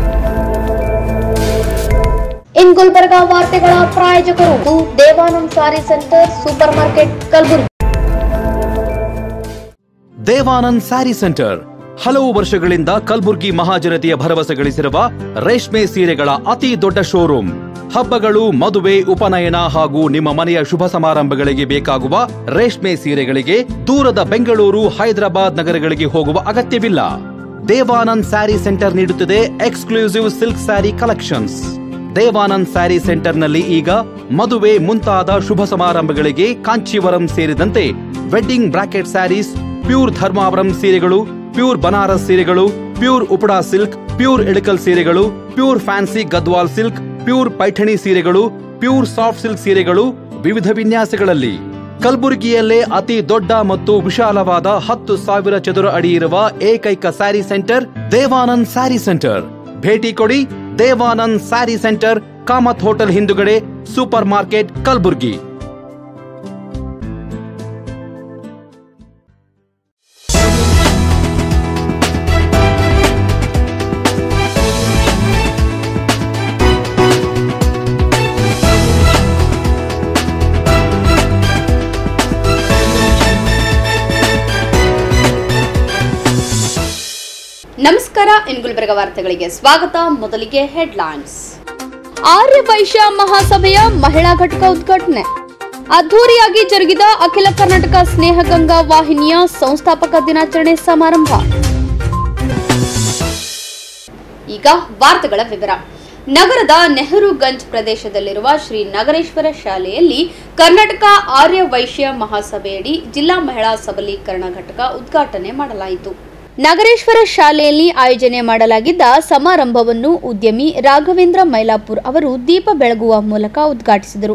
ಇನ್ ಗುಲ್ಬರ್ಗ ವಾರ್ತೆಗಳ ಪ್ರಾಯೋಜಕರು ಇದು Devanand sari centre super market Kalaburagi Devanand sari centre ಹಲವು ವರ್ಷಗಳಿಂದ ಕಲ್ಬುರ್ಗಿ ಮಹಾಜನತೆಯ ಭರವಸೆ ಗಳಿಸಿರುವ ರೇಷ್ಮೆ ಸೀರೆಗಳ ಅತಿ ದೊಡ್ಡ ಶೋರೂಮ್ ಹಬ್ಬಗಳು ಮದುವೆ ಉಪನಯನ ಹಾಗೂ ನಿಮ್ಮ ಮನೆಯ ಶುಭ ಸಮಾರಂಭಗಳಿಗೆ ಬೇಕಾಗುವ ರೇಷ್ಮೆ ಸೀರೆಗಳಿಗೆ ದೂರದ ಬೆಂಗಳೂರು ಹೈದರಾಬಾದ್ ನಗರಗಳಿಗೆ ಹೋಗುವ ಅಗತ್ಯವಿಲ್ಲ ದೇವಾನಂದ್ ಸ್ಯಾರಿ ಸೆಂಟರ್ ನೀಡುತ್ತಿದೆ exclusive silk sari collections Devanand sari ಸೆಂಟರ್ನಲ್ಲಿ ಈಗ ಮದುವೆ ಮುಂತಾದ ಶುಭ ಸಮಾರಂಭಗಳಿಗೆ ಕಾಂಚೀವರಂ ಸೇರಿದಂತೆ wedding bracket saris pure Dharmavaram ಸೀರೆಗಳು ಪ್ಯೂರ್ ಬನಾರಸ್ ಸೀರೆಗಳು pure Uppada silk pure Ilkal ಸೀರೆಗಳು pure fancy Gadwal silk pure Paithani ಸೀರೆಗಳು ಪ್ಯೂರ್ ಸಾಫ್ಟ್ ಸಿಲ್ಕ್ ಸೀರೆಗಳು ವಿವಿಧ ವಿನ್ಯಾಸಗಳಲ್ಲಿ ಕಲಬುರಗಿಯಲ್ಲೇ ಅತಿ ದೊಡ್ಡ ಮತ್ತು ವಿಶಾಲವಾದ ಹತ್ತು ಸಾವಿರ ಚದುರ ಅಡಿ ಇರುವ ಏಕೈಕ ಸ್ಯಾರಿ ಸೆಂಟರ್ ದೇವಾನಂದ್ ಸ್ಯಾರಿ ಸೆಂಟರ್ ಭೇಟಿ ಕೊಡಿ ದೇವಾನಂದ್ ಸ್ಯಾರಿ ಸೆಂಟರ್ ಕಾಮತ್ ಹೋಟೆಲ್ ಹಿಂದುಗಡೆ ಸೂಪರ್ ಮಾರ್ಕೆಟ್ ಕಲಬುರ್ಗಿ ನಮಸ್ಕಾರ ಇನ್ ಗುಲ್ಬರ್ಗ ವಾರ್ತೆಗಳಿಗೆ ಸ್ವಾಗತ ಮೊದಲಿಗೆ ಹೆಡ್ಲೈನ್ಸ್ ಆರ್ಯ ವೈಶ್ಯ ಮಹಾಸಭೆಯ ಮಹಿಳಾ ಘಟಕ ಉದ್ಘಾಟನೆ ಅದ್ದೂರಿಯಾಗಿ ಜರುಗಿದ ಅಖಿಲ ಕರ್ನಾಟಕ ಸ್ನೇಹಗಂಗಾ ವಾಹಿನಿಯ ಸಂಸ್ಥಾಪಕ ದಿನಾಚರಣೆ ಸಮಾರಂಭ ಈಗ ವಾರ್ತೆಗಳ ವಿವರ ನಗರದ ನೆಹರುಗಂಜ್ ಪ್ರದೇಶದಲ್ಲಿರುವ ಶ್ರೀ ನಗರೇಶ್ವರ ಶಾಲೆಯಲ್ಲಿ ಕರ್ನಾಟಕ ಆರ್ಯ ವೈಶ್ಯ ಮಹಾಸಭೆಯಡಿ ಜಿಲ್ಲಾ ಮಹಿಳಾ ಸಬಲೀಕರಣ ಘಟಕ ಉದ್ಘಾಟನೆ ಮಾಡಲಾಯಿತು ನಗರೇಶ್ವರ ಶಾಲೆಯಲ್ಲಿ ಆಯೋಜನೆ ಮಾಡಲಾಗಿದ್ದ ಸಮಾರಂಭವನ್ನು ಉದ್ಯಮಿ ರಾಘವೇಂದ್ರ ಮೈಲಾಪುರ್ ಅವರು ದೀಪ ಬೆಳಗುವ ಮೂಲಕ ಉದ್ಘಾಟಿಸಿದರು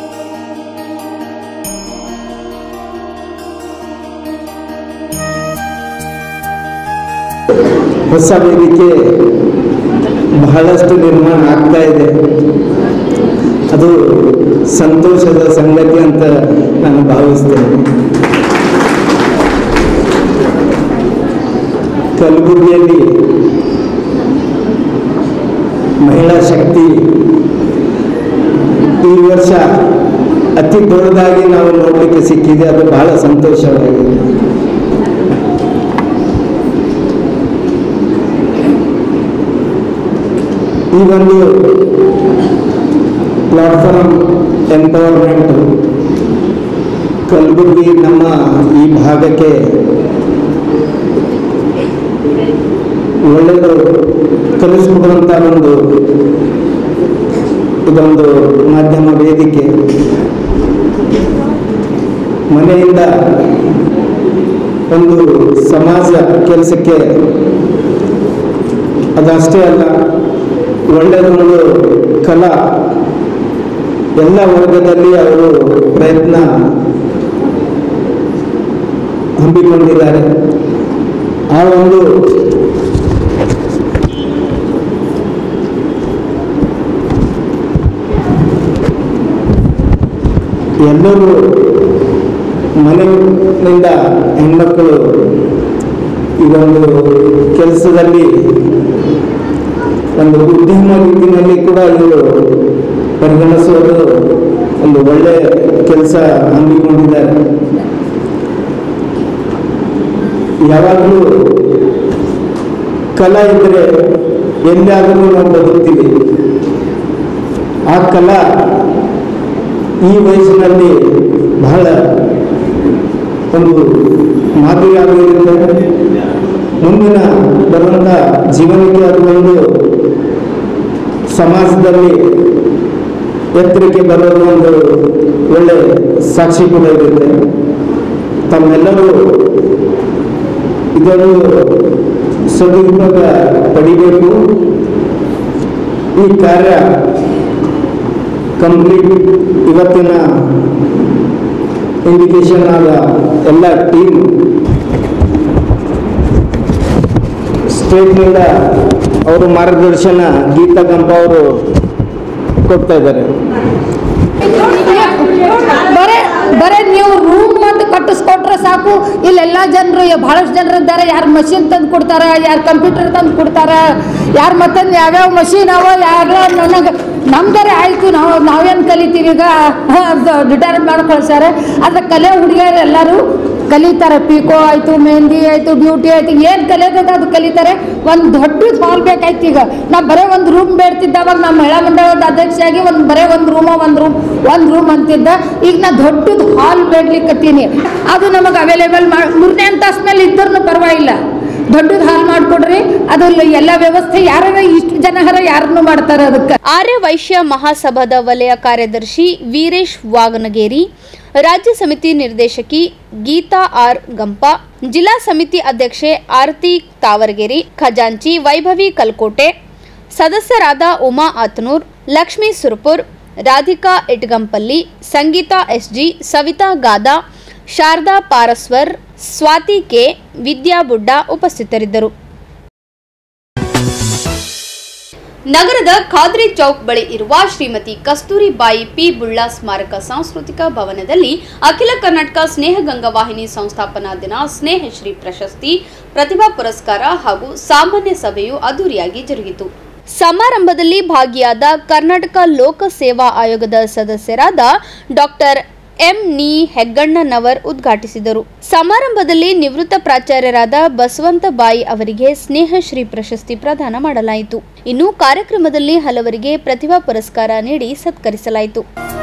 ಹೊಸ ವೇದಿಕೆ ಬಹಳಷ್ಟು ನಿರ್ಮಾಣ ಆಗ್ತಾ ಇದೆ ಅದು ಸಂತೋಷದ ಸಂಗತಿ ಅಂತ ನಾನು ಭಾವಿಸ್ತೇನೆ ಕಲಬುರಗಿಯಲ್ಲಿ ಮಹಿಳಾ ಶಕ್ತಿ ಈ ವರ್ಷ ಅತಿ ದೊಡ್ಡದಾಗಿ ನಾವು ನೋಡಲಿಕ್ಕೆ ಸಿಕ್ಕಿದೆ ಅದು ಬಹಳ ಸಂತೋಷವಾಗಿದೆ ಈ ಒಂದು ಪ್ಲಾಟ್ಫಾರ್ಮ್ ಎಂಪವರ್ಮೆಂಟ್ ಕಲಬುರಗಿ ನಮ್ಮ ಈ ಭಾಗಕ್ಕೆ ಒಳ್ಳೆಯದು ಕಲಿಸ್ಕೊಡುವಂಥ ಒಂದು ಇದೊಂದು ಮಾಧ್ಯಮ ವೇದಿಕೆ ಮನೆಯಿಂದ ಒಂದು ಸಮಾಜ ಕೆಲಸಕ್ಕೆ ಅದಷ್ಟೇ ಅಲ್ಲ ಒಳ್ಳೆಯದೊಂದು ಕಲಾ ಎಲ್ಲ ವರ್ಗದಲ್ಲಿ ಅವರು ಪ್ರಯತ್ನ ಹಮ್ಮಿಕೊಂಡಿದ್ದಾರೆ ಆ ಒಂದು ಎಲ್ಲರೂ ಮನೆಯಿಂದ ಹೆಣ್ಮಕ್ಕಳು ಇದೊಂದು ಕೆಲಸದಲ್ಲಿ ಒಂದು ಉದ್ಯಮ ರೀತಿಯಲ್ಲಿ ಕೂಡ ಇವರು ಪರಿಗಣಿಸೋದು ಒಂದು ಒಳ್ಳೆ ಕೆಲಸ ಹಮ್ಮಿಕೊಂಡಿದ್ದಾರೆ ಯಾವಾಗಲೂ ಕಲಾ ಇದ್ದರೆ ಎಲ್ಲಾದರೂ ನಾವು ಬದುಕ್ತೀವಿ ಆ ಕಲಾ ಈ ವಯಸ್ಸಿನಲ್ಲಿ ಬಹಳ ಒಂದು ಮಾದರಿಯಾಗಿರುತ್ತೆ ಮುಂದಿನ ಬರುವಂಥ ಜೀವನಕ್ಕೆ ಅದು ಒಂದು ಸಮಾಜದಲ್ಲಿ ಎತ್ತರಕ್ಕೆ ಬರೋದು ಒಂದು ಒಳ್ಳೆ ಸಾಕ್ಷಿ ಕೂಡ ಇರುತ್ತೆ ತಮ್ಮೆಲ್ಲರೂ ಇದನ್ನು ಸದುಪಯೋಗ ಪಡಿಬೇಕು ಈ ಕಾರ್ಯ ಕಂಪ್ಲೀಟ್ ಇವತ್ತಿನ ಇಂಡಿಕೇಶನ್ ಆದ ಎಲ್ಲ ಟೀಮ್ ಸ್ಟೇಟ್ನಿಂದ ಅವರು ಮಾರ್ಗದರ್ಶನ ಗೀತಾ ಗಂಪ ಅವರು ಕೊಡ್ತಾ ಇದ್ದಾರೆ ಬರೇ ಬರೀ ನೀವು ರೂಮ್ ಅಂತ ಕಟ್ಟಿಸ್ಕೊಟ್ರೆ ಸಾಕು ಇಲ್ಲೆಲ್ಲ ಜನರು ಬಹಳಷ್ಟು ಜನರು ಇದ್ದಾರೆ ಯಾರು ಮಷಿನ್ ತಂದು ಕೊಡ್ತಾರ ಯಾರು ಕಂಪ್ಯೂಟರ್ ತಂದು ಕೊಡ್ತಾರ ಯಾರು ಮತ್ತೊಂದು ಯಾವ್ಯಾವ ಮಷಿನ್ ಅವ ಯಾರ ನನಗೆ ನಮ್ದರೆ ಆಯಿತು ನಾವು ನಾವೇನು ಕಲಿತೀವಿ ಈಗ ರಿಟೈರ್ಡ್ ಮಾಡಿ ಕಳ್ಸ್ಯಾರ ಅದ್ರ ಕಲೆ ಹುಡುಗಿಯರು ಎಲ್ಲರೂ ಕಲಿತಾರೆ ಪಿಕೋ ಆಯಿತು ಮೆಹಂದಿ ಆಯಿತು ಬ್ಯೂಟಿ ಆಯಿತು ಏನು ಕಲಿಯೋದೈತೆ ಅದು ಕಲಿತಾರೆ ಒಂದು ದೊಡ್ಡದು ಹಾಲ್ ಬೇಕಾಯ್ತು ಈಗ ನಾ ಬರೀ ಒಂದು ರೂಮ್ ಬೇಡ್ತಿದ್ದವಾಗ ನಮ್ಮ ಮಹಿಳಾ ಮಂಡಳದ ಅಧ್ಯಕ್ಷೆಯಾಗಿ ಒಂದು ಬರೀ ಒಂದು ರೂಮ ಒಂದು ರೂಮ್ ಒಂದು ರೂಮ್ ಅಂತಿದ್ದ ಈಗ ನಾ ದೊಡ್ಡದು ಹಾಲ್ ಬೇಡ್ಲಿಕ್ಕತ್ತೀನಿ ಅದು ನಮಗೆ ಅವೈಲೇಬಲ್ ಮಾಡಿ ಮೂರನೇ ಅಂತಸ್ನಲ್ಲಿ ಇದ್ರೂ ಪರವಾಗಿಲ್ಲ ದೊಡ್ಡದು ಹಾಲ್ ಮಾಡಿಕೊಡ್ರಿ ಅದು ಎಲ್ಲ ವ್ಯವಸ್ಥೆ ಯಾರ ಇಷ್ಟು ಜನ ಹರ ಯಾರನ್ನು ಮಾಡ್ತಾರೆ ಅದಕ್ಕೆ ಆರ್ಯ ವೈಶ್ಯ ಮಹಾಸಭಾದ ವಲಯ ಕಾರ್ಯದರ್ಶಿ ವೀರೇಶ್ ವಾಗನಗೇರಿ ರಾಜ್ಯ ಸಮಿತಿ ನಿರ್ದೇಶಕಿ ಗೀತಾ ಆರ್ ಗಂಪ ಜಿಲ್ಲಾ ಸಮಿತಿ ಅಧ್ಯಕ್ಷೆ ಆರತಿ ತಾವರಗೇರಿ ಖಜಾಂಚಿ ವೈಭವಿ ಕಲ್ಕೋಟೆ ಸದಸ್ಯರಾದ ಉಮಾ ಆತನೂರ್ ಲಕ್ಷ್ಮೀ ಸುರ್ಪುರ್ ರಾಧಿಕಾ ಇಟ್ಗಂಪಲ್ಲಿ ಸಂಗೀತಾ ಎಸ್ಜಿ ಸವಿತಾ ಗಾದಾ ಶಾರದಾ ಪಾರಸ್ವರ್ ಸ್ವಾತಿ ಕೆ ವಿದ್ಯಾ ಬುಡ್ಡ ಉಪಸ್ಥಿತರಿದ್ದರು ನಗರದ ಖಾದ್ರಿ ಚೌಕ್ ಬಳಿ ಇರುವ ಶ್ರೀಮತಿ ಕಸ್ತೂರಿಬಾಯಿ ಪಿ ಬುಳ್ಳಾ ಸ್ಮಾರಕ ಸಾಂಸ್ಕೃತಿಕ ಭವನದಲ್ಲಿ ಅಖಿಲ ಕರ್ನಾಟಕ ಸ್ನೇಹ ಗಂಗಾ ವಾಹಿನಿ ಸಂಸ್ಥಾಪನಾ ದಿನ ಸ್ನೇಹಶ್ರೀ ಪ್ರಶಸ್ತಿ ಪ್ರತಿಭಾ ಪುರಸ್ಕಾರ ಹಾಗೂ ಸಾಮಾನ್ಯ ಸಭೆಯು ಅದ್ದೂರಿಯಾಗಿ ಜರುಗಿತು ಸಮಾರಂಭದಲ್ಲಿ ಭಾಗಿಯಾದ ಕರ್ನಾಟಕ ಲೋಕ ಸೇವಾ ಆಯೋಗದ ಸದಸ್ಯರಾದ ಡಾಕ್ಟರ್ ಎಂ ನಿ ಹೆಗ್ಗಣ್ಣನವರ್ ಉದ್ಘಾಟಿಸಿದರು ಸಮಾರಂಭದಲ್ಲಿ ನಿವೃತ್ತ ಪ್ರಾಚಾರ್ಯರಾದ ಬಸವಂತ ಬಾಯಿ ಅವರಿಗೆ ಸ್ನೇಹಶ್ರೀ ಪ್ರಶಸ್ತಿ ಪ್ರದಾನ ಮಾಡಲಾಯಿತು ಇನ್ನು ಕಾರ್ಯಕ್ರಮದಲ್ಲಿ ಹಲವರಿಗೆ ಪ್ರತಿಭಾ ಪುರಸ್ಕಾರ ನೀಡಿ ಸತ್ಕರಿಸಲಾಯಿತು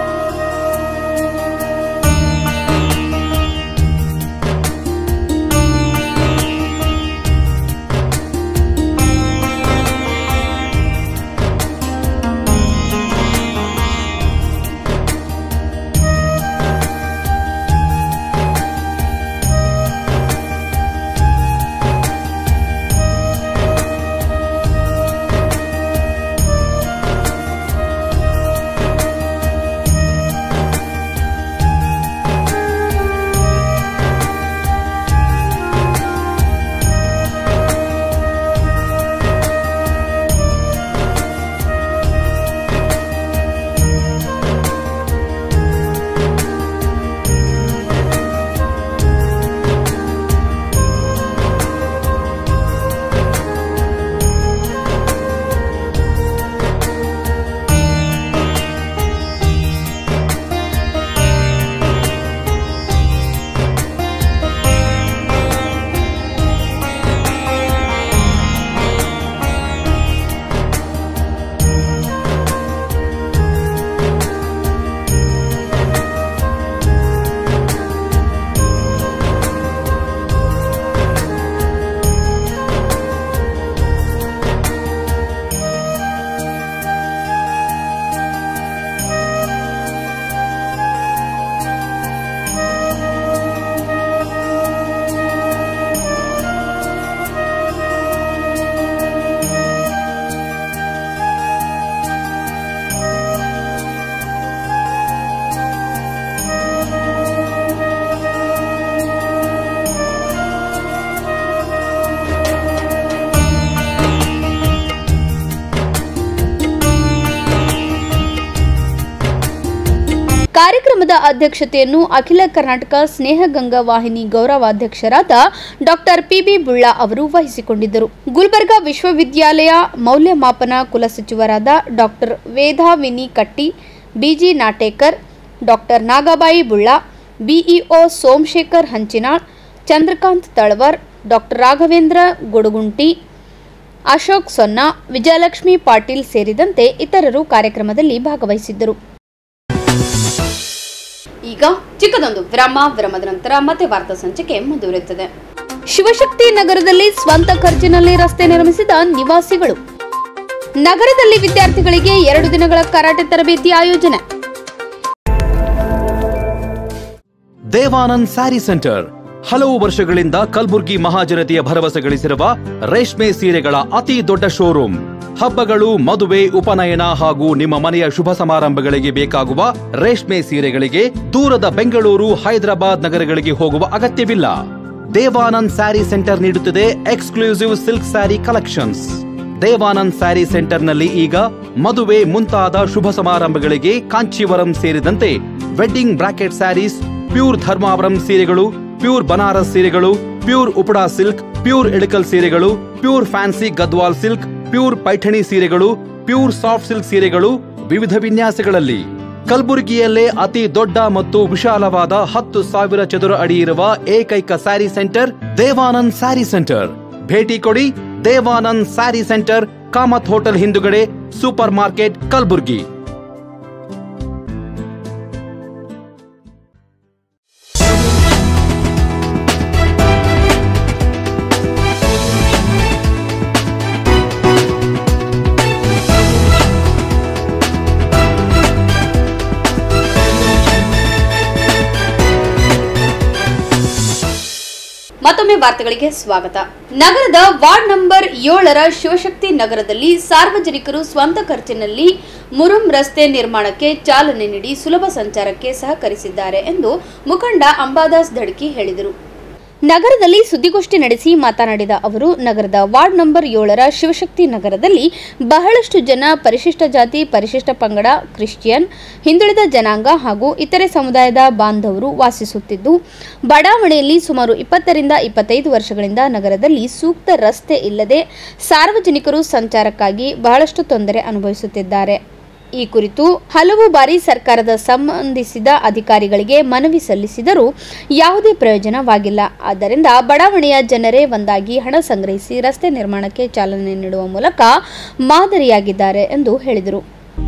ಕಾರ್ಯಕ್ರಮದ ಅಧ್ಯಕ್ಷತೆಯನ್ನು ಅಖಿಲ ಕರ್ನಾಟಕ ಸ್ನೇಹ ಗಂಗಾ ವಾಹಿನಿ ಗೌರವಾಧ್ಯಕ್ಷರಾದ ಡಾಕ್ಟರ್ ಪಿಬಿ ಬುಳ್ಳಾ ಅವರು ವಹಿಸಿಕೊಂಡಿದ್ದರು ಗುಲ್ಬರ್ಗಾ ವಿಶ್ವವಿದ್ಯಾಲಯ ಮೌಲ್ಯಮಾಪನ ಕುಲಸಚಿವರಾದ doctor Vedavini Katti BG Natekar doctor Nagabai Bulla BEO Somashekhar Hanchinal Chandrakant Talawar doctor Raghavendra Gudugunti Ashok Sonna Vijayalakshmi Patil ಸೇರಿದಂತೆ ಇತರರು ಕಾರ್ಯಕ್ರಮದಲ್ಲಿ ಭಾಗವಹಿಸಿದ್ದರು ಈಗ ಚಿಕ್ಕದೊಂದು ವಿರಾಮ ವಿರಾಮದ ನಂತರ ಮತ್ತೆ ವಾರ್ತಾ ಸಂಚಿಕೆ ಮುಂದುವರಿಯುತ್ತದೆ ಶಿವಶಕ್ತಿ ನಗರದಲ್ಲಿ ಸ್ವಂತ ಖರ್ಚಿನಲ್ಲಿ ರಸ್ತೆ ನಿರ್ಮಿಸಿದ ನಿವಾಸಿಗಳು ನಗರದಲ್ಲಿ ವಿದ್ಯಾರ್ಥಿಗಳಿಗೆ ಎರಡು ದಿನಗಳ ಕರಾಟೆ ತರಬೇತಿ ಆಯೋಜನೆ ದೇವಾನಂದ್ ಸ್ಯಾರಿ ಸೆಂಟರ್ ಹಲವು ವರ್ಷಗಳಿಂದ ಕಲ್ಬುರ್ಗಿ ಮಹಾಜನತೆಯ ಭರವಸೆ ಗಳಿಸಿರುವ ರೇಷ್ಮೆ ಸೀರೆಗಳ ಅತಿ ದೊಡ್ಡ ಶೋರೂಮ್ ಹಬ್ಬಗಳು ಮದುವೆ ಉಪನಯನ ಹಾಗೂ ನಿಮ್ಮ ಮನೆಯ ಶುಭ ಸಮಾರಂಭಗಳಿಗೆ ಬೇಕಾಗುವ ರೇಷ್ಮೆ ಸೀರೆಗಳಿಗೆ ದೂರದ ಬೆಂಗಳೂರು ಹೈದರಾಬಾದ್ ನಗರಗಳಿಗೆ ಹೋಗುವ ಅಗತ್ಯವಿಲ್ಲ ದೇವಾನಂದ್ ಸ್ಯಾರಿ ಸೆಂಟರ್ ನೀಡುತ್ತಿದೆ exclusive silk sari collections Devanand sari ಸೆಂಟರ್ನಲ್ಲಿ ಈಗ ಮದುವೆ ಮುಂತಾದ ಶುಭ ಸಮಾರಂಭಗಳಿಗೆ ಕಾಂಚೀವರಂ ಸೇರಿದಂತೆ wedding bracket saris pure Dharmavaram ಸೀರೆಗಳು ಪ್ಯೂರ್ ಬನಾರಸ್ ಸೀರೆಗಳು pure Uppada silk pure Ilkal ಸೀರೆಗಳು pure fancy Gadwal silk pure Paithani ಸೀರೆಗಳು ಪ್ಯೂರ್ ಸಾಫ್ಟ್ ಸಿಲ್ಕ್ ಸೀರೆಗಳು ವಿವಿಧ ವಿನ್ಯಾಸಗಳಲ್ಲಿ ಕಲಬುರಗಿಯಲ್ಲೇ ಅತಿ ದೊಡ್ಡ ಮತ್ತು ವಿಶಾಲವಾದ ಹತ್ತು ಸಾವಿರ ಚದುರ ಅಡಿ ಇರುವ ಏಕೈಕ ಸ್ಯಾರಿ ಸೆಂಟರ್ ದೇವಾನಂದ್ ಸ್ಯಾರಿ ಸೆಂಟರ್ ಭೇಟಿ ಕೊಡಿ ದೇವಾನಂದ್ ಸ್ಯಾರಿ ಸೆಂಟರ್ ಕಾಮತ್ ಹೋಟೆಲ್ ಹಿಂದುಗಡೆ ಸೂಪರ್ ಮಾರ್ಕೆಟ್ ಕಲಬುರ್ಗಿ ಮತ್ತೊಮ್ಮೆ ವಾರ್ತೆಗಳಿಗೆ ಸ್ವಾಗತ ನಗರದ ವಾರ್ಡ್ ನಂಬರ್ ಏಳರ ಶಿವಶಕ್ತಿ ನಗರದಲ್ಲಿ ಸಾರ್ವಜನಿಕರು ಸ್ವಂತ ಖರ್ಚಿನಲ್ಲಿ ಮುರುಂ ರಸ್ತೆ ನಿರ್ಮಾಣಕ್ಕೆ ಚಾಲನೆ ನೀಡಿ ಸುಲಭ ಸಂಚಾರಕ್ಕೆ ಸಹಕರಿಸಿದ್ದಾರೆ ಎಂದು ಮುಖಂಡ ಅಂಬಾದಾಸ್ ಧಡ್ಕಿ ಹೇಳಿದರು ನಗರದಲ್ಲಿ ಸುದ್ದಿಗೋಷ್ಠಿ ನಡೆಸಿ ಮಾತನಾಡಿದ ಅವರು ನಗರದ ವಾರ್ಡ್ ನಂಬರ್ ಏಳರ ಶಿವಶಕ್ತಿ ನಗರದಲ್ಲಿ ಬಹಳಷ್ಟು ಜನ ಪರಿಶಿಷ್ಟ ಜಾತಿ ಪರಿಶಿಷ್ಟ ಪಂಗಡ ಕ್ರಿಶ್ಚಿಯನ್ ಹಿಂದುಳಿದ ಜನಾಂಗ ಹಾಗೂ ಇತರೆ ಸಮುದಾಯದ ಬಾಂಧವರು ವಾಸಿಸುತ್ತಿದ್ದು ಬಡಾವಣೆಯಲ್ಲಿ ಸುಮಾರು ಇಪ್ಪತ್ತರಿಂದ ಇಪ್ಪತ್ತೈದು ವರ್ಷಗಳಿಂದ ನಗರದಲ್ಲಿ ಸೂಕ್ತ ರಸ್ತೆ ಇಲ್ಲದೆ ಸಾರ್ವಜನಿಕರು ಸಂಚಾರಕ್ಕಾಗಿ ಬಹಳಷ್ಟು ತೊಂದರೆ ಅನುಭವಿಸುತ್ತಿದ್ದಾರೆ ಈ ಕುರಿತು ಹಲವು ಬಾರಿ ಸರ್ಕಾರದ ಸಂಬಂಧಿಸಿದ ಅಧಿಕಾರಿಗಳಿಗೆ ಮನವಿ ಸಲ್ಲಿಸಿದರೂ ಯಾವುದೇ ಪ್ರಯೋಜನವಾಗಿಲ್ಲ ಆದ್ದರಿಂದ ಬಡಾವಣೆಯ ಜನರೇ ಒಂದಾಗಿ ಹಣ ಸಂಗ್ರಹಿಸಿ ರಸ್ತೆ ನಿರ್ಮಾಣಕ್ಕೆ ಚಾಲನೆ ನೀಡುವ ಮೂಲಕ ಮಾದರಿಯಾಗಿದ್ದಾರೆ ಎಂದು ಹೇಳಿದರು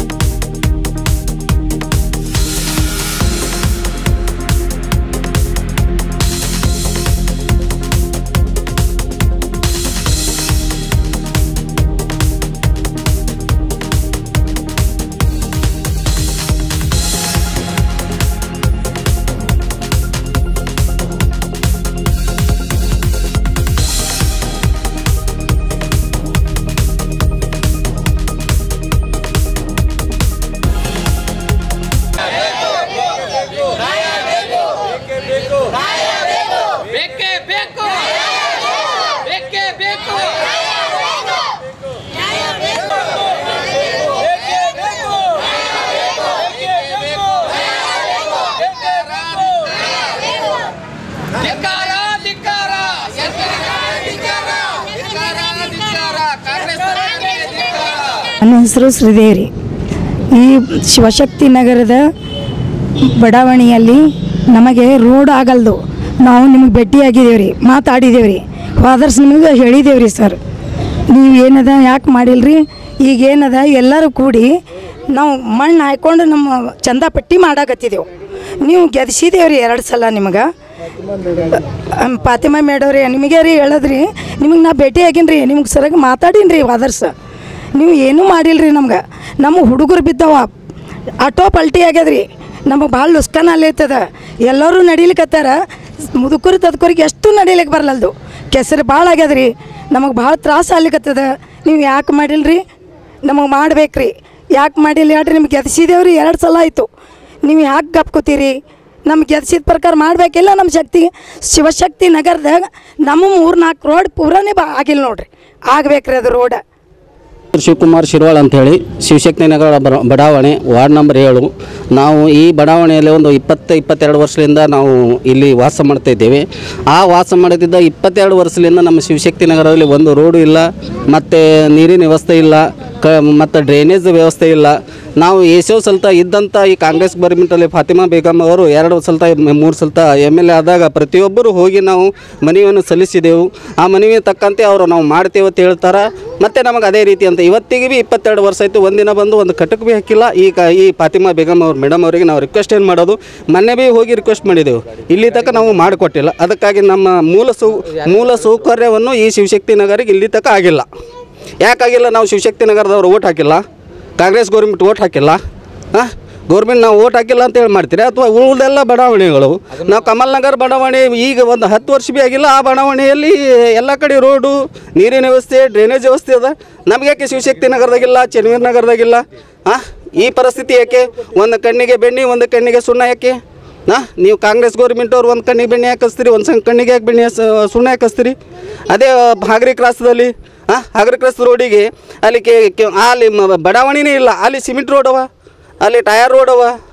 ಬೇಕೇ ಬೇಕು ಬೇಕೇ ಬೇಕು ಧಿಕ್ಕಾರ ಧಿಕ್ಕಾರ ಧಿಕ್ಕಾರ ಧಿಕ್ಕಾರ ಕಾಂಗ್ರೆಸ್ ಸರ್ಕಾರಕ್ಕೆ ಧಿಕ್ಕಾರ ನನ್ನ ಹೆಸರು ಶ್ರೀದೇವಿ ಈ ಶಿವಶಕ್ತಿ ನಗರದ ಬಡಾವಣೆಯಲ್ಲಿ ನಮಗೆ ರೋಡ್ ಆಗಲ್ದು ನಾವು ನಿಮಗೆ ಭೇಟಿಯಾಗಿದ್ದೇವೆ ರೀ ಮಾತಾಡಿದ್ದೇವೆ ರೀ ಫಾದರ್ಸ್ ನಿಮಗೆ ಹೇಳಿದ್ದೇವೆ ರೀ ಸರ್ ನೀವು ಏನದ ಯಾಕೆ ಮಾಡಿಲ್ರಿ ಈಗ ಏನದ ಎಲ್ಲರೂ ಕೂಡಿ ನಾವು ಮಣ್ಣು ಹಾಕ್ಕೊಂಡು ನಮ್ಮ ಚಂದ ಪಟ್ಟಿ ಮಾಡಾಕತ್ತಿದ್ದೆವು ನೀವು ಗೆದ್ಸಿದೇವ್ರಿ ಎರಡು ಸಲ ನಿಮಗೆ ಅಮ್, ಫಾತಿಮಾ ಮೇಡವ್ರಿ ನಿಮಗೆ ರೀ ಹೇಳದ್ರಿ ನಿಮಗೆ ನಾ ಭೇಟಿ ಆಗೀನಿ ರೀ ನಿಮ್ಗೆ ಸರಿಯಾಗಿ ಮಾತಾಡೀನಿ ರೀ ವಾದರ್ಸ ನೀವು ಏನೂ ಮಾಡಿಲ್ರಿ ನಮ್ಗೆ ನಮ್ಮ ಹುಡುಗರು ಬಿದ್ದವ ಆಟೋ ಪಲ್ಟಿ ಆಗ್ಯದ್ರಿ ನಮಗೆ ಭಾಳ ಲುಸ್ಕನ ಅಲ್ಲೈತದ ಎಲ್ಲರೂ ನಡಿಲಿಕತ್ತಾರ ಮುದುಕರು ತದ್ಕರಿಗೆ ಎಷ್ಟು ನಡಿಲಿಕ್ಕೆ ಬರಲಲ್ದು ಕೆಸರು ಭಾಳ ಆಗ್ಯದ್ರಿ ನಮಗೆ ಭಾಳ ತ್ರಾಸ ಆಗ್ಲಿಕತ್ತದ ನೀವು ಯಾಕೆ ಮಾಡಿಲ್ರಿ ನಮಗೆ ಮಾಡ್ಬೇಕ್ರಿ ಯಾಕೆ ಮಾಡಿಲ್ಲ ಹೇಳ್ರಿ ನಿಮ್ಗೆ ಗೆದ್ಸಿದೇವ್ರಿ ಎರಡು ಸಲ ಆಯಿತು ನೀವು ಯಾಕೆ ಗಪ್ಕೋತೀರಿ ನಮ್ಗೆ ಗೆದ್ಸಿದ ಪ್ರಕಾರ ಮಾಡಬೇಕಿಲ್ಲ ನಮ್ಮ ಶಕ್ತಿ ಶಿವಶಕ್ತಿ ನಗರದಾಗ ನಮ್ಮ ಮೂರು ನಾಲ್ಕು ರೋಡ್ ಪೂರಾನೇ ಬಾ ಆಗಿಲ್ಲ ನೋಡ್ರಿ ಆಗ್ಬೇಕ್ರಿ ಅದು ರೋಡ ಶಿವಕುಮಾರ್ ಶಿರ್ವಾಳ್ ಅಂತೇಳಿ ಶಿವಶಕ್ತಿ ನಗರ ಬರ- ಬಡಾವಣೆ ವಾರ್ಡ್ ನಂಬರ್ ಏಳು ನಾವು ಈ ಬಡಾವಣೆಯಲ್ಲಿ ಒಂದು ಇಪ್ಪತ್ತು ಇಪ್ಪತ್ತೆರಡು ವರ್ಷದಿಂದ ನಾವು ಇಲ್ಲಿ ವಾಸ ಮಾಡ್ತಾ ಇದ್ದೇವೆ ಆ ವಾಸ ಮಾಡುತ್ತಿದ್ದ ಇಪ್ಪತ್ತೆರಡು ವರ್ಷದಿಂದ ನಮ್ಮ ಶಿವಶಕ್ತಿ ನಗರದಲ್ಲಿ ಒಂದು ರೋಡು ಇಲ್ಲ ಮತ್ತು ನೀರಿನ ವ್ಯವಸ್ಥೆ ಇಲ್ಲ ಕ ಮತ್ತು ಡ್ರೈನೇಜ್ ವ್ಯವಸ್ಥೆ ಇಲ್ಲ ನಾವು ಎಷ್ಟೋ ಸಲ್ತ ಇದ್ದಂಥ ಈ ಕಾಂಗ್ರೆಸ್ ಗೌರ್ಮೆಂಟಲ್ಲಿ ಫಾತಿಮಾ ಬೇಗಮ್ ಅವರು ಎರಡು ಸಲ್ತ ಮೂರು ಸಲ್ತ ಎಮ್ ಎಲ್ ಎ ಆದಾಗ ಪ್ರತಿಯೊಬ್ಬರು ಹೋಗಿ ನಾವು ಮನವಿಯನ್ನು ಸಲ್ಲಿಸಿದೆವು ಆ ಮನವಿ ತಕ್ಕಂತೆ ಅವರು ನಾವು ಮಾಡ್ತೇವೆ ಅಂತ ಹೇಳ್ತಾರೆ ಮತ್ತು ನಮಗೆ ಅದೇ ರೀತಿ ಅಂತ ಇವತ್ತಿಗೆ ಭೀ ಇಪ್ಪತ್ತೆರಡು ವರ್ಷ ಆಯಿತು ಒಂದಿನ ಬಂದು ಒಂದು ಕಟಕ್ ಭೀ ಹಾಕಿಲ್ಲ ಈ ಕ ಈ ಫಾತಿಮಾ ಬೇಗಮ್ ಅವ್ರು ಮೇಡಮ್ ಅವರಿಗೆ ನಾವು ರಿಕ್ವೆಸ್ಟ್ ಏನು ಮಾಡೋದು ಮೊನ್ನೆ ಭೀ ಹೋಗಿ ರಿಕ್ವೆಸ್ಟ್ ಮಾಡಿದೆವು ಇಲ್ಲಿ ತನಕ ನಾವು ಮಾಡಿಕೊಟ್ಟಿಲ್ಲ ಅದಕ್ಕಾಗಿ ನಮ್ಮ ಮೂಲ ಸೌ ಮೂಲ ಸೌಕರ್ಯವನ್ನು ಈ ಶಿವಶಕ್ತಿ ನಗರಿಗೆ ಇಲ್ಲಿ ತನಕ ಆಗಿಲ್ಲ ಯಾಕಾಗಿಲ್ಲ ನಾವು ಶಿವಶಕ್ತಿ ನಗರದವ್ರು ಓಟ್ ಹಾಕಿಲ್ಲ ಕಾಂಗ್ರೆಸ್ ಗೌರ್ಮೆಂಟ್ ಓಟ್ ಹಾಕಿಲ್ಲ ಹಾಂ ಗೌರ್ಮೆಂಟ್ ನಾವು ಓಟ್ ಹಾಕಿಲ್ಲ ಅಂತ ಹೇಳಿ ಮಾಡ್ತೀರಿ ಅಥವಾ ಉಳಿದೆಲ್ಲ ಬಡಾವಣೆಗಳು ನಾವು ಕಮಲ್ ನಗರ್ ಬಡಾವಣೆ ಈಗ ಒಂದು ಹತ್ತು ವರ್ಷ ಭೀ ಆಗಿಲ್ಲ ಆ ಬಡಾವಣೆಯಲ್ಲಿ ಎಲ್ಲ ಕಡೆ ರೋಡು ನೀರಿನ ವ್ಯವಸ್ಥೆ ಡ್ರೈನೇಜ್ ವ್ಯವಸ್ಥೆ ಅದ ನಮ್ಗೆ ಯಾಕೆ ಶಿವಶಕ್ತಿ ನಗರದಾಗಿಲ್ಲ ಚೆನ್ನವೀರ್ ನಗರದಾಗಿಲ್ಲ ಹಾಂ ಈ ಪರಿಸ್ಥಿತಿ ಯಾಕೆ ಒಂದು ಕಣ್ಣಿಗೆ ಬೆಣ್ಣೆ ಒಂದು ಕಣ್ಣಿಗೆ ಸುಣ್ಣ ಯಾಕೆ ಹಾಂ ನೀವು ಕಾಂಗ್ರೆಸ್ ಗೌರ್ಮೆಂಟ್ ಅವ್ರು ಒಂದು ಕಣ್ಣಿಗೆ ಬೆಣ್ಣೆ ಯಾಕೆ ಹಚ್ತೀರಿ ಒಂದು ಸಣ್ಣ ಕಣ್ಣಿಗೆ ಯಾಕೆ ಬೆಣ್ಣೆ ಹಚ್ಚ- ಸುಣ್ಣ ಯಾಕೆ ಹಚ್ತೀರಿ ಅದೇ ಹಾಗರಿ ಕ್ರಾಸ್ದಲ್ಲಿ ಹಾಂ ಹಾಗರಿ ಕ್ರಾಸ್ ರೋಡಿಗೆ ಅಲ್ಲಿ ಕೆ ಕೆ- ಅಲ್ಲಿ ಮ- ಬಡಾವಣೆನೇ ಇಲ್ಲ ಅಲ್ಲಿ ಸಿಮೆಂಟ್ ರೋಡ್ ಅವ ಅಲ್ಲಿ ಟಯರ್ ರೋಡ್ ಅವ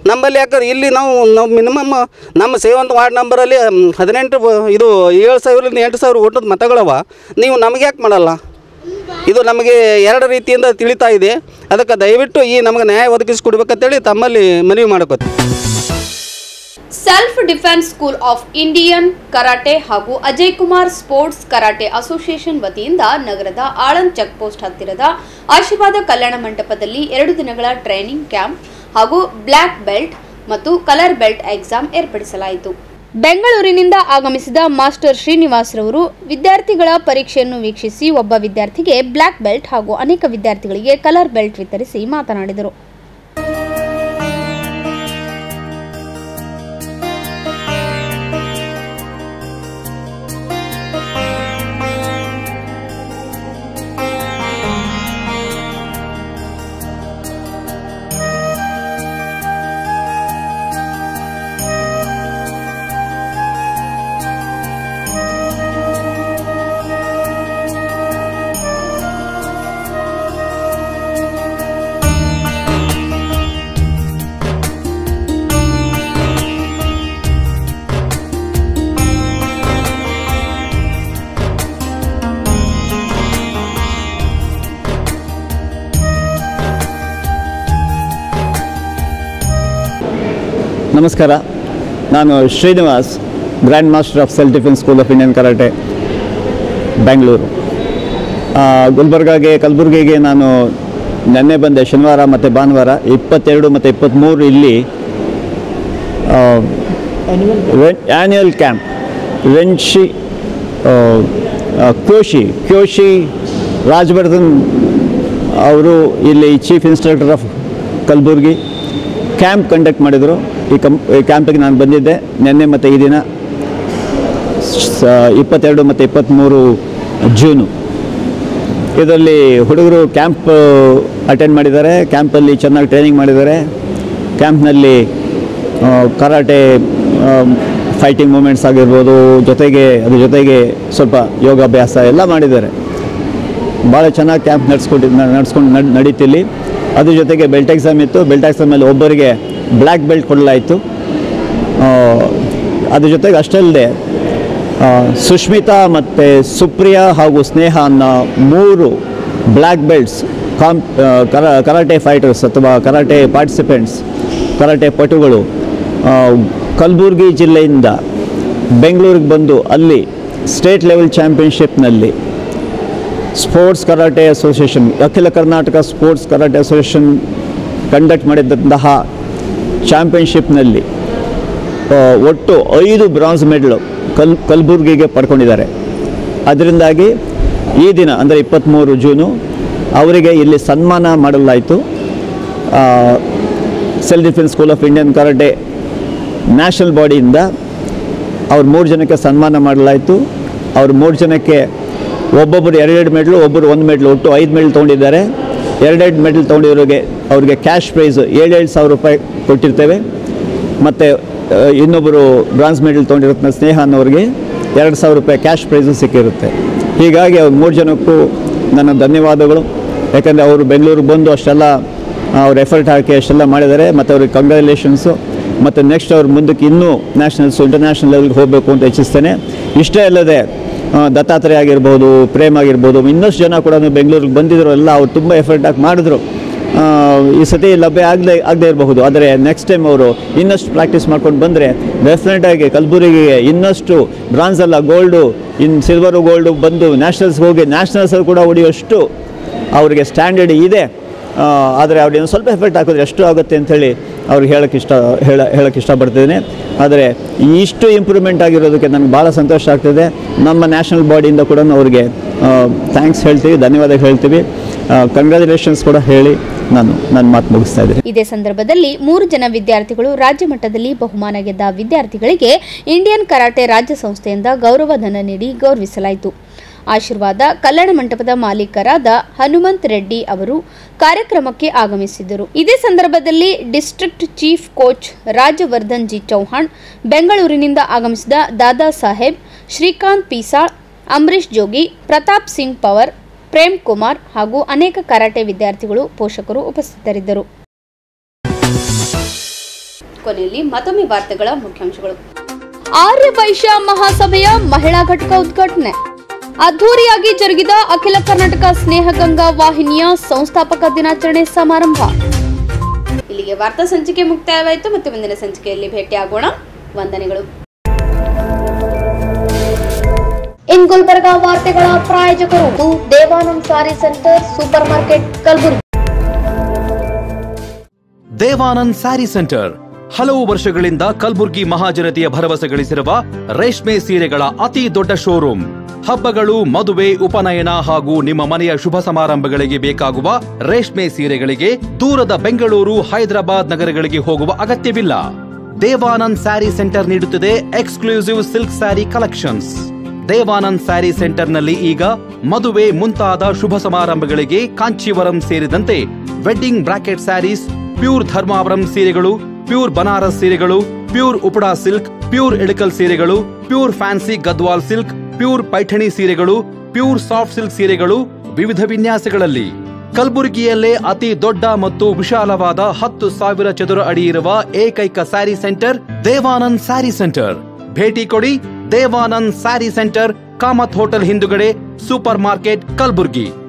ನಮ್ಮಲ್ಲಿ ಯಾಕಂದ್ರೆ ಇಲ್ಲಿ ನಾವು ನಾವು ಮಿನಿಮಮ್ ನಮ್ಮ ಸೇವಂತ ವಾರ್ಡ್ ನಂಬರಲ್ಲಿ ಮ್, ಹದಿನೆಂಟು ಬ- ಇದು ಏಳು ಸಾವಿರದಿಂದ ಎಂಟು ಸಾವಿರ ಓಟದ ಮತಗಳವ ನೀವು ನಮಗೆ ಯಾಕೆ ಮಾಡಲ್ಲ ಇದು ನಮಗೆ ಎರಡು ರೀತಿಯಿಂದ ತಿಳಿತಾ ಇದೆ ಅದಕ್ಕೆ ದಯವಿಟ್ಟು ಈ ನಮಗೆ ನ್ಯಾಯ ಒದಗಿಸಿಕೊಡ್ಬೇಕಂತೇಳಿ ತಮ್ಮಲ್ಲಿ ಮನವಿ ಮಾಡ್ಕೋತೀವಿ self defence school of Indian karate ಹಾಗೂ Ajay Kumar sports karate association ವತಿಯಿಂದ ನಗರದ ಆಳಂದ್ ಚೆಕ್ ಪೋಸ್ಟ್ ಹತ್ತಿರದ ಆಶೀರ್ವಾದ ಕಲ್ಯಾಣ ಮಂಟಪದಲ್ಲಿ ಎರಡು ದಿನಗಳ ಟ್ರೈನಿಂಗ್ ಕ್ಯಾಂಪ್ ಹಾಗೂ ಬ್ಲ್ಯಾಕ್ ಬೆಲ್ಟ್ ಮತ್ತು ಕಲರ್ ಬೆಲ್ಟ್ ಎಕ್ಸಾಮ್ ಏರ್ಪಡಿಸಲಾಯಿತು ಬೆಂಗಳೂರಿನಿಂದ ಆಗಮಿಸಿದ ಮಾಸ್ಟರ್ ಶ್ರೀನಿವಾಸ್ ರವರು ವಿದ್ಯಾರ್ಥಿಗಳ ಪರೀಕ್ಷೆಯನ್ನು ವೀಕ್ಷಿಸಿ ಒಬ್ಬ ವಿದ್ಯಾರ್ಥಿಗೆ ಬ್ಲ್ಯಾಕ್ ಬೆಲ್ಟ್ ಹಾಗೂ ಅನೇಕ ವಿದ್ಯಾರ್ಥಿಗಳಿಗೆ ಕಲರ್ ಬೆಲ್ಟ್ ವಿತರಿಸಿ ಮಾತನಾಡಿದರು ನಮಸ್ಕಾರ ನಾನು Srinivas grand master of self defence school of Indian karate Bengaluru ಆ, ಗುಲ್ಬರ್ಗಾಗೆ ಕಲಬುರಗಿಗೆ ನಾನು ನೆನ್ನೆ ಬಂದೆ ಶನಿವಾರ ಮತ್ತು ಭಾನುವಾರ ಇಪ್ಪತ್ತೆರಡು ಮತ್ತು ಇಪ್ಪತ್ತ್ಮೂರು ಇಲ್ಲಿ ಆ್ಯನ್ಯುವಲ್ ಕ್ಯಾಂಪ್ ವೆನ್ಶಿ ಆ, ಆ, ಕ್ಯೋಶಿ ಕ್ಯೋಶಿ ರಾಜವರ್ಧನ್ ಅವರು ಇಲ್ಲಿ chief instructor of Kalaburgi camp conduct ಮಾಡಿದರು ಈ ಕಂ ಈ ಕ್ಯಾಂಪಿಗೆ ನಾನು ಬಂದಿದ್ದೆ ನಿನ್ನೆ ಮತ್ತು ಈ ದಿನ ಸ- ಇಪ್ಪತ್ತೆರಡು ಮತ್ತು ಇಪ್ಪತ್ತ್ಮೂರು ಜೂನು ಇದರಲ್ಲಿ ಹುಡುಗರು ಕ್ಯಾಂಪ್ ಅಟೆಂಡ್ ಮಾಡಿದ್ದಾರೆ ಕ್ಯಾಂಪಲ್ಲಿ ಚೆನ್ನಾಗಿ ಟ್ರೈನಿಂಗ್ ಮಾಡಿದ್ದಾರೆ ಕ್ಯಾಂಪ್ನಲ್ಲಿ ಆ, ಕರಾಟೆ ಫೈಟಿಂಗ್ ಮೂಮೆಂಟ್ಸ್ ಆಗಿರ್ಬೋದು ಜೊತೆಗೆ ಅದ್ರ ಜೊತೆಗೆ ಸ್ವಲ್ಪ ಯೋಗಾಭ್ಯಾಸ ಎಲ್ಲ ಮಾಡಿದ್ದಾರೆ ಭಾಳ ಚೆನ್ನಾಗಿ ಕ್ಯಾಂಪ್ ನಡೆಸ್ಕೊಟ್ಟು ನಡೆಸ್ಕೊಂಡು ನಡ್ ನಡೀತಿಲ್ಲಿ ಅದ್ರ ಜೊತೆಗೆ ಬೆಲ್ಟ್ ಎಕ್ಸಾಮ್ ಇತ್ತು ಬೆಲ್ಟ್ ಎಕ್ಸಾಮಲ್ಲಿ ಒಬ್ಬರಿಗೆ ಬ್ಲ್ಯಾಕ್ ಬೆಲ್ಟ್ ಕೊಡಲಾಯಿತು ಆ, ಅದ್ರ ಜೊತೆಗೆ ಅಷ್ಟಲ್ಲದೆ ಆ, ಸುಷ್ಮಿತಾ ಮತ್ತು ಸುಪ್ರಿಯಾ ಹಾಗೂ ಸ್ನೇಹ ಅನ್ನೋ ಮೂರು ಬ್ಲ್ಯಾಕ್ ಬೆಲ್ಟ್ಸ್ ಕಾಮ್ ಆ, ಕರ ಕರಾಟೆ ಫೈಟರ್ಸ್ ಅಥವಾ ಕರಾಟೆ ಪಾರ್ಟಿಸಿಪೆಂಟ್ಸ್ ಕರಾಟೆ ಪಟುಗಳು ಆ, ಕಲಬುರಗಿ ಜಿಲ್ಲೆಯಿಂದ ಬೆಂಗಳೂರಿಗೆ ಬಂದು ಅಲ್ಲಿ ಸ್ಟೇಟ್ ಲೆವೆಲ್ ಚಾಂಪಿಯನ್ಶಿಪ್ನಲ್ಲಿ ಸ್ಪೋರ್ಟ್ಸ್ ಕರಾಟೆ ಅಸೋಸಿಯೇಷನ್ ಅಖಿಲ Karnataka sports karate association conduct ಮಾಡಿದಂತಹ ಚಾಂಪಿಯನ್ಶಿಪ್ನಲ್ಲಿ ಆ, ಒಟ್ಟು ಐದು ಬ್ರಾನ್ಸ್ ಮೆಡಲ್ ಕಲ್ ಕಲಬುರ್ಗಿಗೆ ಪಡ್ಕೊಂಡಿದ್ದಾರೆ ಅದರಿಂದಾಗಿ ಈ ದಿನ ಅಂದರೆ ಇಪ್ಪತ್ತ್ಮೂರು ಜೂನು ಅವರಿಗೆ ಇಲ್ಲಿ ಸನ್ಮಾನ ಮಾಡಲಾಯಿತು self defence school of Indian karate national ಬಾಡಿಯಿಂದ ಅವ್ರು ಮೂರು ಜನಕ್ಕೆ ಸನ್ಮಾನ ಮಾಡಲಾಯಿತು ಅವ್ರು ಮೂರು ಜನಕ್ಕೆ ಒಬ್ಬೊಬ್ಬರು ಎರಡೆರಡು ಮೆಡ್ಲು ಒಬ್ಬರು ಒಂದು ಮೆಡ್ಲು ಒಟ್ಟು ಐದು ಮೆಡಲ್ ತೊಗೊಂಡಿದ್ದಾರೆ ಎರಡೆರಡು ಮೆಡಲ್ ತೊಗೊಂಡಿರೋರಿಗೆ ಅವ್ರಿಗೆ ಕ್ಯಾಶ್ ಪ್ರೈಸ್ ಏಳೇಳು ಸಾವಿರ ರೂಪಾಯಿ ಕೊಟ್ಟಿರ್ತೇವೆ ಮತ್ತು ಇನ್ನೊಬ್ಬರು ಬ್ರಾನ್ಸ್ ಮೆಡಲ್ ತೊಗೊಂಡಿರೋ ಸ್ನೇಹ ಅನ್ನೋರಿಗೆ ಎರಡು ಸಾವಿರ ರೂಪಾಯಿ ಕ್ಯಾಶ್ ಪ್ರೈಸು ಸಿಕ್ಕಿರುತ್ತೆ ಹೀಗಾಗಿ ಅವ್ರು ಮೂರು ಜನಕ್ಕೂ ನನ್ನ ಧನ್ಯವಾದಗಳು ಯಾಕಂದರೆ ಅವರು ಬೆಂಗಳೂರಿಗೆ ಬಂದು ಅಷ್ಟೆಲ್ಲ ಅವ್ರು ಎಫರ್ಟ್ ಹಾಕಿ ಅಷ್ಟೆಲ್ಲ ಮಾಡಿದ್ದಾರೆ ಮತ್ತು ಅವ್ರಿಗೆ ಕಂಗ್ರ್ಯಾಚುಲೇಷನ್ಸು ಮತ್ತು ನೆಕ್ಸ್ಟ್ ಅವ್ರು ಮುಂದಕ್ಕೆ ಇನ್ನೂ ನ್ಯಾಷನಲ್ಸು ಇಂಟರ್ನ್ಯಾಷನಲ್ ಲೆವೆಲ್ಗೆ ಹೋಗಬೇಕು ಅಂತ ಇಚ್ಛಿಸ್ತೇನೆ ಇಷ್ಟೇ ಅಲ್ಲದೆ ಆ, ದತ್ತಾತ್ರೇಯ ಆಗಿರ್ಬೋದು ಪ್ರೇಮ್ ಆಗಿರ್ಬೋದು ಇನ್ನಷ್ಟು ಜನ ಕೂಡ ಬೆಂಗಳೂರಿಗೆ ಬಂದಿದ್ರು ಎಲ್ಲ ಅವ್ರು ತುಂಬ ಎಫರ್ಟ್ ಹಾಕಿ ಮಾಡಿದ್ರು ಆ, ಈ ಸತಿ ಲಭ್ಯ ಆಗದೆ ಆಗದೆ ಇರಬಹುದು ಆದರೆ ನೆಕ್ಸ್ಟ್ ಟೈಮ್ ಅವರು ಇನ್ನಷ್ಟು ಪ್ರಾಕ್ಟೀಸ್ ಮಾಡ್ಕೊಂಡು ಬಂದರೆ ಡೆಫಿನೆಟಾಗಿ ಕಲಬುರಗಿಗೆ ಇನ್ನಷ್ಟು ಬ್ರಾನ್ಸ್ ಅಲ್ಲ ಗೋಲ್ಡು ಇನ್ನು ಸಿಲ್ವರು ಗೋಲ್ಡು ಬಂದು ನ್ಯಾಷನಲ್ಸ್ಗೆ ಹೋಗಿ ನ್ಯಾಷನಲ್ಸಲ್ಲಿ ಕೂಡ ಹೊಡೆಯುವಷ್ಟು ಅವರಿಗೆ ಸ್ಟ್ಯಾಂಡರ್ಡ್ ಇದೆ ಆ, ಆದರೆ ಅವ್ರಿಗೆ ಒಂದು ಸ್ವಲ್ಪ ಎಫೆಕ್ಟ್ ಹಾಕಿದ್ರೆ ಎಷ್ಟು ಆಗುತ್ತೆ ಅಂಥೇಳಿ ಅವ್ರಿಗೆ ಹೇಳೋಕ್ಕೆ ಇಷ್ಟ ಹೇಳ ಹೇಳೋಕ್ಕೆ ಇಷ್ಟಪಡ್ತಿದ್ದೀನಿ ಆದರೆ ಇಷ್ಟು ಇಂಪ್ರೂವ್ಮೆಂಟ್ ಆಗಿರೋದಕ್ಕೆ ನನಗೆ ಭಾಳ ಸಂತೋಷ ಆಗ್ತಿದೆ ನಮ್ಮ ನ್ಯಾಷನಲ್ ಬಾಡಿಯಿಂದ ಕೂಡ ಅವ್ರಿಗೆ ಥ್ಯಾಂಕ್ಸ್ ಹೇಳ್ತೀವಿ ಧನ್ಯವಾದ ಹೇಳ್ತೀವಿ ಕಂಗ್ರ್ಯಾಚುಲೇಷನ್ಸ್ ಕೂಡ ಹೇಳಿ ನಾನು ನನ್ನ ಮಾತು ಮುಗಿಸ್ತಾ ಇದ್ದೀನಿ ಇದೇ ಸಂದರ್ಭದಲ್ಲಿ ಮೂರು ಜನ ವಿದ್ಯಾರ್ಥಿಗಳು ರಾಜ್ಯ ಮಟ್ಟದಲ್ಲಿ ಬಹುಮಾನ ಗೆದ್ದ ವಿದ್ಯಾರ್ಥಿಗಳಿಗೆ ಇಂಡಿಯನ್ ಕರಾಟೆ ರಾಜ್ಯ ಸಂಸ್ಥೆಯಿಂದ ಗೌರವಧನ ನೀಡಿ ಗೌರವಿಸಲಾಯಿತು ಆಶೀರ್ವಾದ ಕಲ್ಯಾಣ ಮಂಟಪದ ಮಾಲೀಕರಾದ ಹನುಮಂತ್ ರೆಡ್ಡಿ ಅವರು ಕಾರ್ಯಕ್ರಮಕ್ಕೆ ಆಗಮಿಸಿದ್ದರು ಇದೇ ಸಂದರ್ಭದಲ್ಲಿ district chief coach Rajavardhan G Chauhan ಬೆಂಗಳೂರಿನಿಂದ ಆಗಮಿಸಿದ ದಾದಾ ಸಾಹೇಬ್ ಶ್ರೀಕಾಂತ್ ಪಿಸಾಳ್ ಅಂಬರೀಶ್ ಜೋಗಿ ಪ್ರತಾಪ್ ಸಿಂಗ್ ಪವರ್ ಪ್ರೇಮ್ ಕುಮಾರ್ ಹಾಗೂ ಅನೇಕ ಕರಾಟೆ ವಿದ್ಯಾರ್ಥಿಗಳು ಪೋಷಕರು ಉಪಸ್ಥಿತರಿದ್ದರು ಕೊನೆಯಲ್ಲಿ ಮತ್ತೊಮ್ಮೆ ವಾರ್ತೆಗಳ ಮುಖ್ಯಾಂಶಗಳು ಆರ್ಯ ವೈಶ್ಯ ಮಹಾಸಭೆಯ ಮಹಿಳಾ ಘಟಕ ಉದ್ಘಾಟನೆ ಅದ್ದೂರಿಯಾಗಿ ಜರುಗಿದ ಅಖಿಲ ಕರ್ನಾಟಕ ಸ್ನೇಹಗಂಗಾ ವಾಹಿನಿಯ ಸಂಸ್ಥಾಪಕ ದಿನಾಚರಣೆ ಸಮಾರಂಭ ಇಲ್ಲಿಗೆ ವಾರ್ತಾ ಸಂಚಿಕೆ ಮುಕ್ತಾಯವಾಯಿತು ಮತ್ತೆ ಮುಂದಿನ ಸಂಚಿಕೆಯಲ್ಲಿ ಭೇಟಿಯಾಗೋಣ ವಂದನೆಗಳು ಇನ್ ಗುಲ್ಬರ್ಗ ವಾರ್ತೆಗಳ ಪ್ರಾಯೋಜಕರು Devanand sari centre super market Kalaburagi Devanand sari centre ಹಲವು ವರ್ಷಗಳಿಂದ ಕಲ್ಬುರ್ಗಿ ಮಹಾಜನತೆಯ ಭರವಸೆ ಗಳಿಸಿರುವ ರೇಷ್ಮೆ ಸೀರೆಗಳ ಅತಿ ದೊಡ್ಡ ಶೋರೂಮ್ ಹಬ್ಬಗಳು ಮದುವೆ ಉಪನಯನ ಹಾಗೂ ನಿಮ್ಮ ಮನೆಯ ಶುಭ ಸಮಾರಂಭಗಳಿಗೆ ಬೇಕಾಗುವ ರೇಷ್ಮೆ ಸೀರೆಗಳಿಗೆ ದೂರದ ಬೆಂಗಳೂರು ಹೈದರಾಬಾದ್ ನಗರಗಳಿಗೆ ಹೋಗುವ ಅಗತ್ಯವಿಲ್ಲ ದೇವಾನಂದ್ ಸ್ಯಾರಿ ಸೆಂಟರ್ ನೀಡುತ್ತಿದೆ exclusive silk sari collections Devanand sari ಸೆಂಟರ್ನಲ್ಲಿ ಈಗ ಮದುವೆ ಮುಂತಾದ ಶುಭ ಸಮಾರಂಭಗಳಿಗೆ ಕಾಂಚೀವರಂ ಸೇರಿದಂತೆ wedding bracket saris pure Dharmavaram ಸೀರೆಗಳು ಪ್ಯೂರ್ ಬನಾರಸ್ ಸೀರೆಗಳು pure Uppada silk pure Ilkal ಸೀರೆಗಳು pure fancy Gadwal silk pure Paithani ಸೀರೆಗಳು ಪ್ಯೂರ್ ಸಾಫ್ಟ್ ಸಿಲ್ಕ್ ಸೀರೆಗಳು ವಿವಿಧ ವಿನ್ಯಾಸಗಳಲ್ಲಿ ಕಲಬುರಗಿಯಲ್ಲೇ ಅತಿ ದೊಡ್ಡ ಮತ್ತು ವಿಶಾಲವಾದ ಹತ್ತು ಸಾವಿರ ಚದುರ ಅಡಿ ಇರುವ ಏಕೈಕ ಸ್ಯಾರಿ ಸೆಂಟರ್ ದೇವಾನಂದ್ ಸ್ಯಾರಿ ಸೆಂಟರ್ ಭೇಟಿ ಕೊಡಿ ದೇವಾನಂದ್ ಸ್ಯಾರಿ ಸೆಂಟರ್ ಕಾಮತ್ ಹೋಟೆಲ್ ಹಿಂದುಗಡೆ ಸೂಪರ್ ಮಾರ್ಕೆಟ್ ಕಲಬುರ್ಗಿ